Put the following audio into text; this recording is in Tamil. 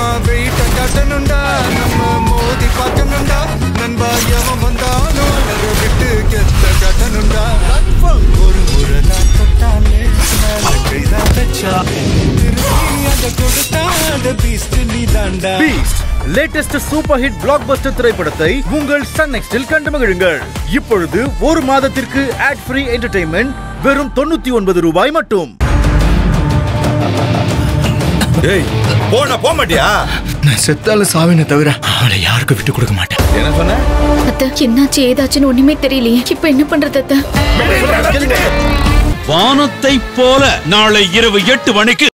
சும்மா வெயிட்ட காட்டணும்டா நம்ம மோதி பார்க்கணும்டா நண்பா எவன் வந்தாலும் அதை விட்டு கெத்த காட்டணும்டா ஒரு முறை தான் தொட்டாலே மேல கைதான் வச்சாலே திருப்பி அதை கொடுத்தா அந்த பீஸ்ட் நீ தாண்டா beast latest super hit blockbuster திரைப்படத்தை உங்கள் சன் நெக்ஸ்டில் கண்டு மகிழுங்கள் இப்பொழுது ஒரு மாதத்திற்கு ஆட் ஃப்ரீ என்டர்டைன்மெண்ட் வெறும் தொண்ணூத்தி ஒன்பது ரூபாய் மட்டும் டேய் போன போக மாட்டியா நான் செத்தாலும் சாவினை தவிர அவளை யாருக்கும் விட்டு கொடுக்க மாட்டேன் என்ன சொன்ன அத்தை என்னாச்சு ஏதாச்சுன்னு ஒண்ணுமே தெரியலையே இப்ப என்ன பண்றது அத்தை வானத்தை போல நாளை இரவு எட்டு மணிக்கு